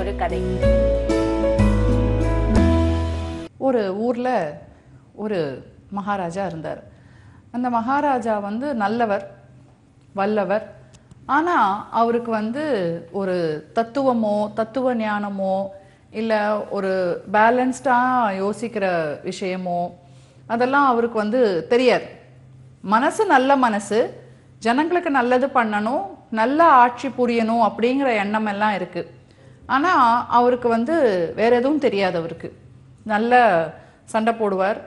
ஒரு கதை ஒரு ஊரில் ஒரு மகாராஜா இருந்தார் அந்த மகாராஜா வந்து நல்லவர் வல்லவர் ஆனால் அவருக்கு வந்து ஒரு தத்துவமோ தத்துவ ஞானமோ இல்லை ஒரு பேலன்ஸ்டாக யோசிக்கிற விஷயமோ அதெல்லாம் அவருக்கு வந்து தெரியாது மனசு நல்ல மனசு ஜனங்களுக்கு நல்லது பண்ணணும் நல்ல ஆட்சி புரியணும் அப்படிங்கிற எண்ணம் எல்லாம் இருக்கு ஆனா அவருக்கு வந்து வேற எதுவும் தெரியாது அவருக்கு நல்ல சண்டை போடுவார்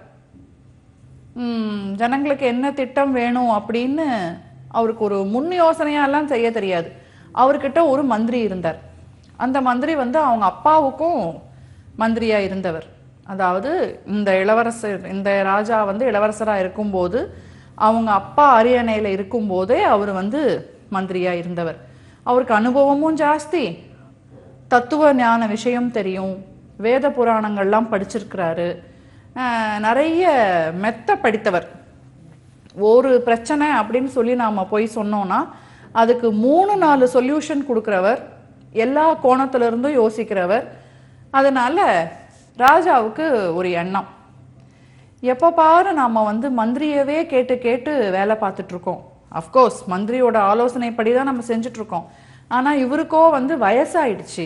ம், ஜனங்களுக்கு என்ன திட்டம் வேணும் அப்படின்னு அவருக்கு ஒரு முன் யோசனையெல்லாம் செய்ய தெரியாது அவர்கிட்ட ஒரு மந்திரி இருந்தார் அந்த மந்திரி வந்து அவங்க அப்பாவுக்கும் மந்திரியா இருந்தவர் அதாவது இந்த இளவரசர் இந்த ராஜா வந்து இளவரசரா இருக்கும்போது அவங்க அப்பா அரியணையில இருக்கும்போதே அவர் வந்து மந்திரியா இருந்தவர் அவருக்கு அனுபவமும் ஜாஸ்தி தத்துவ ஞான விஷயம் தெரியும் வேத புராணங்கள்லாம் படிச்சிருக்கிறாரு அஹ் நிறைய மெத்த படித்தவர் ஒரு பிரச்சனை அப்படின்னு சொல்லி நாம போய் சொன்னோம்னா அதுக்கு மூணு நாலு சொல்யூஷன் கொடுக்குறவர் எல்லா கோணத்துல இருந்தும் யோசிக்கிறவர் அதனால ராஜாவுக்கு ஒரு எண்ணம் எப்போ பாரு நாம வந்து மந்திரியவே கேட்டு கேட்டு வேலை பார்த்துட்டு இருக்கோம் அஃப்கோர்ஸ் மந்திரியோட ஆலோசனைப்படி தான் நம்ம செஞ்சுட்டு இருக்கோம் ஆனா இவருக்கோ வந்து வயசாயிடுச்சு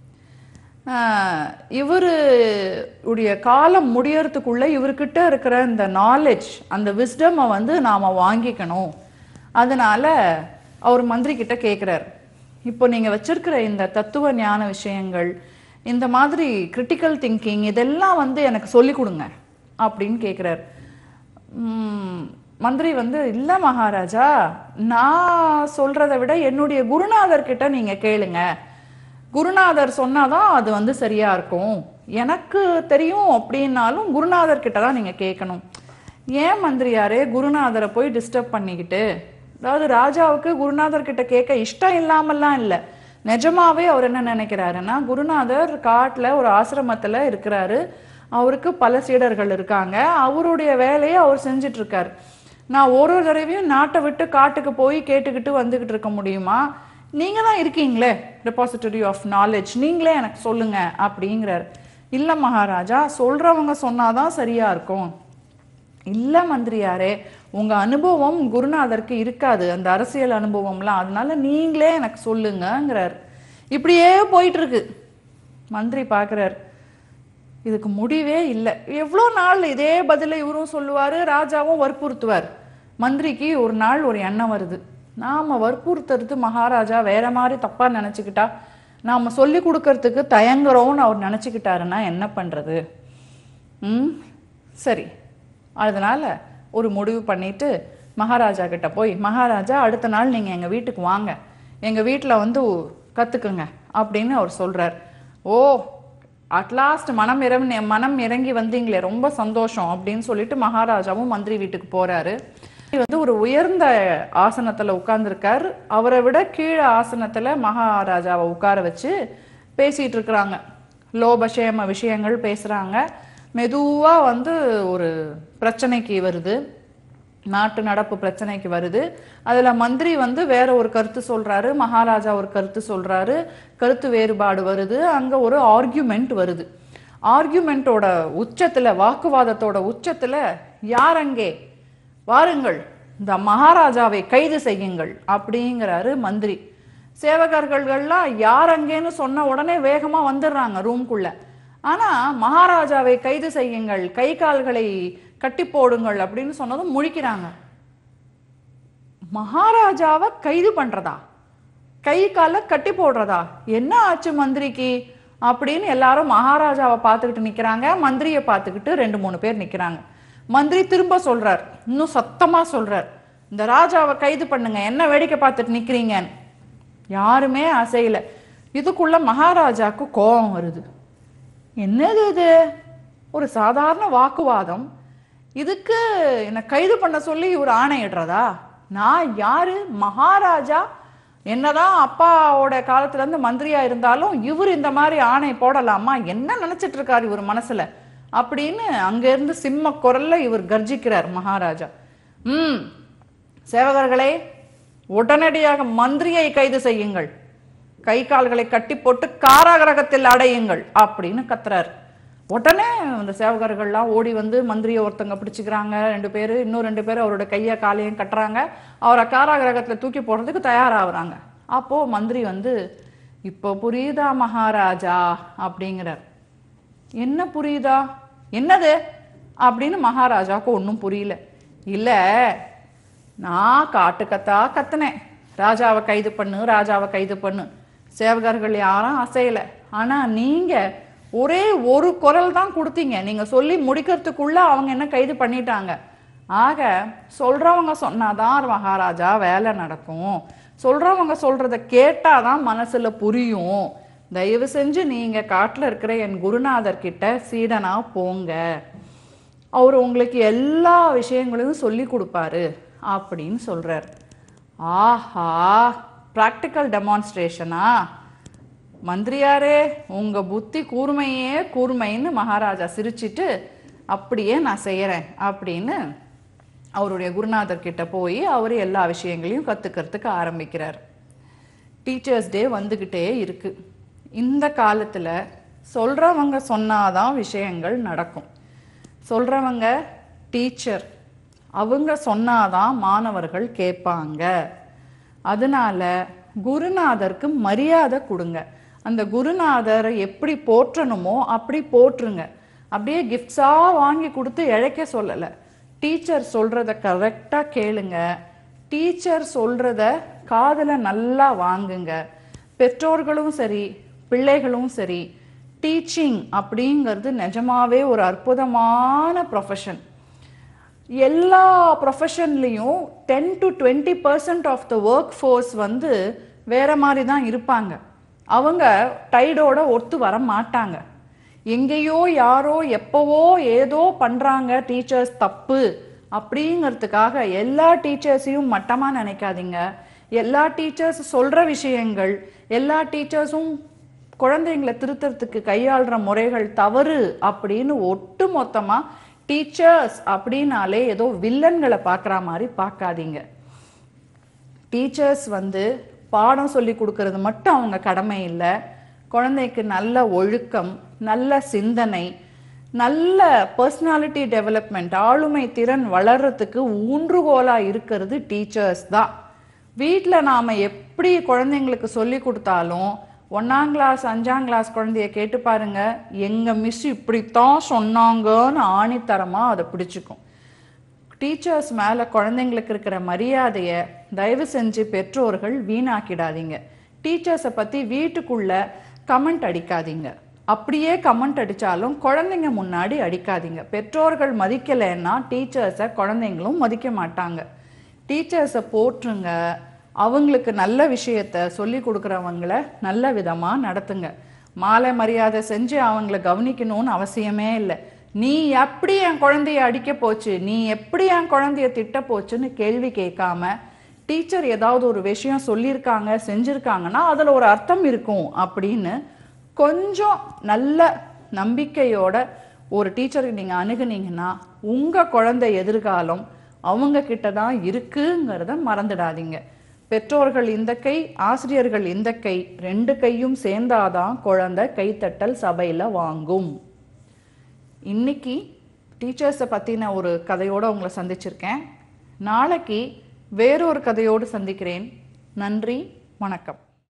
ஆஹ் இவரு உடைய காலம் முடியறதுக்குள்ள இவர்கிட்ட இருக்கிற இந்த நாலேஜ் அந்த விஸ்டமை வந்து நாம வாங்கிக்கணும் அதனால அவர் மந்திரி கிட்ட கேட்குறார் இப்போ நீங்க வச்சிருக்கிற இந்த தத்துவ ஞான விஷயங்கள் இந்த மாதிரி கிரிட்டிக்கல் திங்கிங் இதெல்லாம் வந்து எனக்கு சொல்லி கொடுங்க அப்படின்னு கேட்குறார் மந்திரி வந்து இல்ல மகாராஜா நான் சொல்றதை விட என்னுடைய குருநாதர் கிட்ட நீங்க கேளுங்க குருநாதர் சொன்னாதான் அது வந்து சரியா இருக்கும் எனக்கு தெரியும் அப்படின்னாலும் குருநாதர் கிட்ட தான் நீங்க கேட்கணும் ஏன் மந்திரியாரே குருநாதரை போய் டிஸ்டர்ப் பண்ணிக்கிட்டு அதாவது ராஜாவுக்கு குருநாதர் கிட்ட கேட்க இஷ்டம் இல்லாமல்லாம் இல்லை நிஜமாவே அவர் என்ன நினைக்கிறாருன்னா குருநாதர் காட்டுல ஒரு ஆசிரமத்துல இருக்கிறாரு அவருக்கு பல சீடர்கள் இருக்காங்க அவருடைய வேலையை அவர் செஞ்சுட்டு இருக்காரு நான் ஒரு ஒரு தடவையும் நாட்டை விட்டு காட்டுக்கு போய் கேட்டுக்கிட்டு வந்துகிட்டு இருக்க முடியுமா நீங்க தான் இருக்கீங்களே ரெபாசிட்டரி ஆஃப் நாலேஜ் நீங்களே எனக்கு சொல்லுங்க அப்படிங்கிறார் இல்ல மகாராஜா சொல்றவங்க சொன்னாதான் சரியா இருக்கும் இல்ல மந்திரியாரே உங்க அனுபவம் குருநாதருக்கு இருக்காது அந்த அரசியல் அனுபவம்லாம் அதனால நீங்களே எனக்கு சொல்லுங்கங்கிறார் இப்படியே போயிட்டு இருக்கு மந்திரி பார்க்கறார் இதுக்கு முடிவே இல்லை எவ்வளோ நாள் இதே பதிலை இவரும் சொல்லுவாரு ராஜாவும் வற்புறுத்துவார் மந்திரிக்கு ஒரு நாள் ஒரு எண்ணம் வருது நாம வற்புறுத்துறது மகாராஜா வேற மாதிரி தப்பா நினைச்சுக்கிட்டா நாம சொல்லி கொடுக்கறதுக்கு தயங்குறோம்னு அவர் நினைச்சுக்கிட்டாருன்னா என்ன பண்றது ம் சரி அதனால ஒரு முடிவு பண்ணிட்டு மகாராஜா கிட்ட போய் மகாராஜா அடுத்த நாள் நீங்க எங்க வீட்டுக்கு வாங்க எங்க வீட்டுல வந்து கத்துக்குங்க அப்படின்னு அவர் சொல்றார் ஓ அட்லாஸ்ட் மனம் இறங்கி மனம் இறங்கி வந்தீங்களே ரொம்ப சந்தோஷம் அப்படின்னு சொல்லிட்டு மகாராஜாவும் மந்திரி வீட்டுக்கு போறாரு மந்திரி வந்து ஒரு உயர்ந்த ஆசனத்துல உட்கார்ந்துருக்கார் அவரை விட கீழே ஆசனத்துல மகாராஜாவை உட்கார வச்சு பேசிட்டு இருக்கிறாங்க லோபக்ஷேம விஷயங்கள் பேசுறாங்க மெதுவா வந்து ஒரு பிரச்சனைக்கு வருது நாட்டு நடப்பு பிரச்சனைக்கு வருது அதுல மந்திரி வந்து வேற ஒரு கருத்து சொல்றாரு மகாராஜா ஒரு கருத்து சொல்றாரு கருத்து வேறுபாடு வருது அங்க ஒரு ஆர்கியூமெண்ட் வருது ஆர்கியூமெண்ட்டோட உச்சத்துல வாக்குவாதத்தோட உச்சத்துல யார் அங்கே வாருங்கள் இந்த மகாராஜாவை கைது செய்யுங்கள் அப்படிங்கிறாரு மந்திரி சேவகர்கள்லாம் யார் அங்கேன்னு சொன்ன உடனே வேகமா வந்துடுறாங்க ரூம்குள்ள ஆனா மகாராஜாவை கைது செய்யுங்கள் கை கால்களை கட்டி போடுங்கள் அப்படின்னு சொன்னதும் முழிக்கிறாங்க மகாராஜாவை கைது பண்றதா கை கால கட்டி போடுறதா என்ன ஆச்சு மந்திரிக்கு அப்படின்னு எல்லாரும் மகாராஜாவை பார்த்துக்கிட்டு நிக்கிறாங்க மந்திரியை பார்த்துக்கிட்டு ரெண்டு மூணு பேர் நிக்கிறாங்க மந்திரி திரும்ப சொல்றார் இன்னும் சத்தமா சொல்றார் இந்த ராஜாவை கைது பண்ணுங்க என்ன வேடிக்கை பார்த்துட்டு நிக்கிறீங்கன்னு யாருமே அசையல இதுக்குள்ள மகாராஜாக்கு கோபம் வருது என்னது இது ஒரு சாதாரண வாக்குவாதம் இதுக்கு என்னை கைது பண்ண சொல்லி இவர் ஆணையிடுறதா நான் யாரு மகாராஜா என்னதான் அப்பாவோட காலத்துல இருந்து மந்திரியா இருந்தாலும் இவர் இந்த மாதிரி ஆணை போடலாமா என்ன நினைச்சிட்டு இருக்காரு இவர் மனசுல அப்படின்னு அங்க இருந்து சிம்ம குரல்ல இவர் கர்ஜிக்கிறார் மகாராஜா ம் சேவகர்களே உடனடியாக மந்திரியை கைது செய்யுங்கள் கை கால்களை கட்டி போட்டு காராகிரகத்தில் அடையுங்கள் அப்படின்னு கத்துறாரு உடனே அந்த சேவகர்கள்லாம் ஓடி வந்து மந்திரியை ஒருத்தங்க பிடிச்சிக்கிறாங்க ரெண்டு பேர் இன்னும் ரெண்டு பேர் அவரோட கையை காலையும் கட்டுறாங்க அவரை காராகிரகத்தில் தூக்கி போடுறதுக்கு தயாராகிறாங்க அப்போ மந்திரி வந்து இப்போ புரியுதா மகாராஜா அப்படிங்கிறார் என்ன புரியுதா என்னது அப்படின்னு மகாராஜாவுக்கு ஒன்றும் புரியல இல்லை நான் காட்டுக்கத்தா கத்துனேன் ராஜாவை கைது பண்ணு ராஜாவை கைது பண்ணு சேவகர்கள் யாரும் அசையல ஆனா நீங்க ஒரே ஒரு குரல் தான் கொடுத்தீங்க நீங்க சொல்லி முடிக்கிறதுக்குள்ள அவங்க என்ன கைது பண்ணிட்டாங்க ஆக சொல்றவங்க சொன்னாதான் மகாராஜா வேலை நடக்கும் சொல்றவங்க சொல்றத கேட்டாதான் மனசுல புரியும் தயவு செஞ்சு நீங்க காட்டுல இருக்கிற என் குருநாதர் கிட்ட சீடனா போங்க அவர் உங்களுக்கு எல்லா விஷயங்களையும் சொல்லி கொடுப்பாரு அப்படின்னு சொல்றார் ஆஹா ப்ராக்டிக்கல் டெமான்ஸ்ட்ரேஷனா மந்திரியாரே உங்க புத்தி கூர்மையே கூர்மைன்னு மகாராஜா சிரிச்சிட்டு அப்படியே நான் செய்யறேன் அப்படின்னு அவருடைய குருநாதர் கிட்ட போய் அவர் எல்லா விஷயங்களையும் கத்துக்கிறதுக்கு ஆரம்பிக்கிறார் டீச்சர்ஸ் டே வந்துக்கிட்டே இருக்கு இந்த காலத்துல சொல்றவங்க சொன்னாதான் விஷயங்கள் நடக்கும் சொல்றவங்க டீச்சர் அவங்க சொன்னாதான் மாணவர்கள் கேட்பாங்க அதனால குருநாதருக்கு மரியாதை கொடுங்க அந்த குருநாதரை எப்படி போற்றணுமோ அப்படி போற்றுங்க அப்படியே கிஃப்ட்ஸாக வாங்கி கொடுத்து இழைக்க சொல்லலை டீச்சர் சொல்றத கரெக்டாக கேளுங்க டீச்சர் சொல்றத காதுல நல்லா வாங்குங்க பெற்றோர்களும் சரி பிள்ளைகளும் சரி டீச்சிங் அப்படிங்கிறது நிஜமாவே ஒரு அற்புதமான ப்ரொஃபஷன் எல்லா ப்ரொஃபஷன்லேயும் ten to twenty percent of the work force வந்து வேற மாதிரி தான் இருப்பாங்க அவங்க டைடோட ஒத்து வர மாட்டாங்க எங்கேயோ யாரோ எப்போவோ ஏதோ பண்ணுறாங்க டீச்சர்ஸ் தப்பு அப்படிங்கிறதுக்காக எல்லா டீச்சர்ஸையும் மட்டமாக நினைக்காதீங்க எல்லா டீச்சர்ஸ் சொல்கிற விஷயங்கள் எல்லா டீச்சர்ஸும் குழந்தைங்களை திருத்தறதுக்கு கையாளுற முறைகள் தவறு அப்படின்னு ஒட்டு மொத்தமாக டீச்சர்ஸ் அப்படின்னாலே ஏதோ வில்லன்களை பார்க்குற மாதிரி பார்க்காதீங்க டீச்சர்ஸ் வந்து பாடம் சொல்லி கொடுக்கறது மட்டும் அவங்க கடமை இல்லை குழந்தைக்கு நல்ல ஒழுக்கம் நல்ல சிந்தனை நல்ல பர்சனாலிட்டி டெவலப்மெண்ட் ஆளுமை திறன் வளர்றதுக்கு ஊன்றுகோலாக இருக்கிறது டீச்சர்ஸ் தான் வீட்டில் நாம் எப்படி குழந்தைங்களுக்கு சொல்லி கொடுத்தாலும் ஒன்றாம் கிளாஸ் அஞ்சாம் கிளாஸ் குழந்தைய கேட்டு பாருங்க எங்கள் மிஸ் இப்படித்தான் சொன்னாங்கன்னு ஆணித்தரமாக அதை பிடிச்சிக்கும் டீச்சர்ஸ் மேலே குழந்தைங்களுக்கு இருக்கிற மரியாதையை தயவு செஞ்சு பெற்றோர்கள் வீணாக்கிடாதீங்க டீச்சர்ஸை பற்றி வீட்டுக்குள்ள கமெண்ட் அடிக்காதீங்க அப்படியே கமெண்ட் அடித்தாலும் குழந்தைங்க முன்னாடி அடிக்காதீங்க பெற்றோர்கள் மதிக்கலைன்னா டீச்சர்ஸை குழந்தைங்களும் மதிக்க மாட்டாங்க டீச்சர்ஸை போற்றுங்க அவங்களுக்கு நல்ல விஷயத்த சொல்லி கொடுக்குறவங்கள நல்ல விதமாக நடத்துங்க மாலை மரியாதை செஞ்சு அவங்கள கவனிக்கணும்னு அவசியமே இல்லை நீ எப்படி என் குழந்தைய அடிக்க போச்சு நீ எப்படி என் குழந்தைய திட்ட போச்சுன்னு கேள்வி கேட்காம டீச்சர் ஏதாவது ஒரு விஷயம் சொல்லியிருக்காங்க செஞ்சுருக்காங்கன்னா அதில் ஒரு அர்த்தம் இருக்கும் அப்படின்னு கொஞ்சம் நல்ல நம்பிக்கையோட ஒரு டீச்சருக்கு நீங்கள் அணுகுனீங்கன்னா உங்கள் குழந்தை எதிர்காலம் அவங்க கிட்ட தான் இருக்குங்கிறத மறந்துடாதீங்க பெற்றோர்கள் இந்த கை ஆசிரியர்கள் இந்த கை ரெண்டு கையும் சேர்ந்தாதான் குழந்தை கைத்தட்டல் சபையில் வாங்கும் இன்னைக்கு டீச்சர்ஸை பற்றின ஒரு கதையோடு உங்களை சந்திச்சிருக்கேன் நாளைக்கு வேறொரு கதையோடு சந்திக்கிறேன் நன்றி வணக்கம்